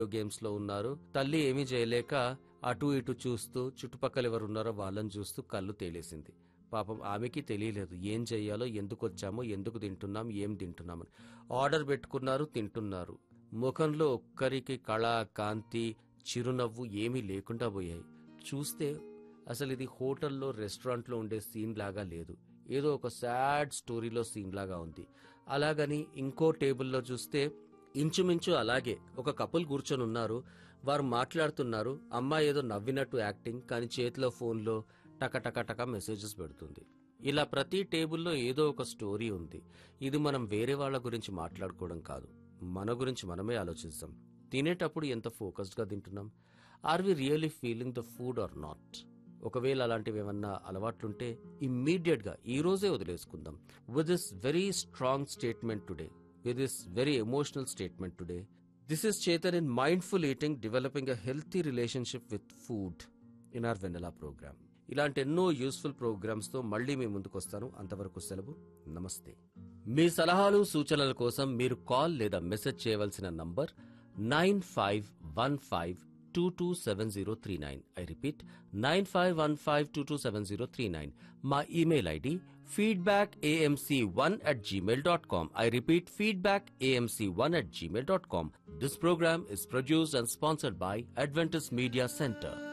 games లో ఉన్నారు తల్లి ఏమీ చేయలేక అటు ఇటు చూస్తూ చుట్టుపక్కల ఎవరు ఉన్నారో వాళ్ళని చూస్తూ కళ్ళు తేలేసింది పాపం ఆమెకి తెలియలేదు ఏం చెయ్యాలో ఎందుకు వచ్చామో ఎందుకు తింటున్నాం ఏం తింటున్నామని ఆర్డర్ పెట్టుకున్నారు తింటున్నారు ముఖంలో ఒక్కరికి కళ కాంతి చిరునవ్వు ఏమీ లేకుండా పోయాయి చూస్తే అసలు ఇది హోటల్లో రెస్టారెంట్లో ఉండే సీన్ లాగా లేదు ఏదో ఒక సాడ్ స్టోరీలో సీన్ లాగా ఉంది అలాగని ఇంకో టేబుల్లో చూస్తే ఇంచుమించు అలాగే ఒక కపుల్ కూర్చొని ఉన్నారు వారు మాట్లాడుతున్నారు అమ్మాయి ఏదో నవ్వినట్టు యాక్టింగ్ కానీ చేతిలో ఫోన్లో టక టక టక మెసేజెస్ పెడుతుంది ఇలా ప్రతి టేబుల్లో ఏదో ఒక స్టోరీ ఉంది ఇది మనం వేరే వాళ్ళ గురించి మాట్లాడుకోవడం కాదు మన గురించి మనమే ఆలోచిస్తాం తినేటప్పుడు ఎంత ఫోకస్డ్ గా తింటున్నాం are we really feeling the food or not ఒకవేళ అలాంటివి ఏమన్నా అలవాట్లుంటే ఇమ్మీడియట్ గా ఈ రోజే వదిలేసుకుందాం with this very strong statement today with this very emotional statement today this is Chetan in mindful eating developing a healthy relationship with food in our Vennela program ఇలాంటి ఎన్నో యూస్ఫుల్ ప్రోగ్రామ్స్ తో మళ్ళీ మీ ముందుకు వస్తాను అంతవరకు సెలవు నమస్తే మీ సలహాలు సూచనల కోసం మీరు కాల్ లేదా మెసేజ్ చేయవలసిన number nine five one five two two seven zero three nine I repeat nine five one five two two seven zero three nine మా email ID feedback AMC one at Gmail dot com I repeat feedback AMC one at Gmail dot com this program is produced and sponsored by Adventus media centre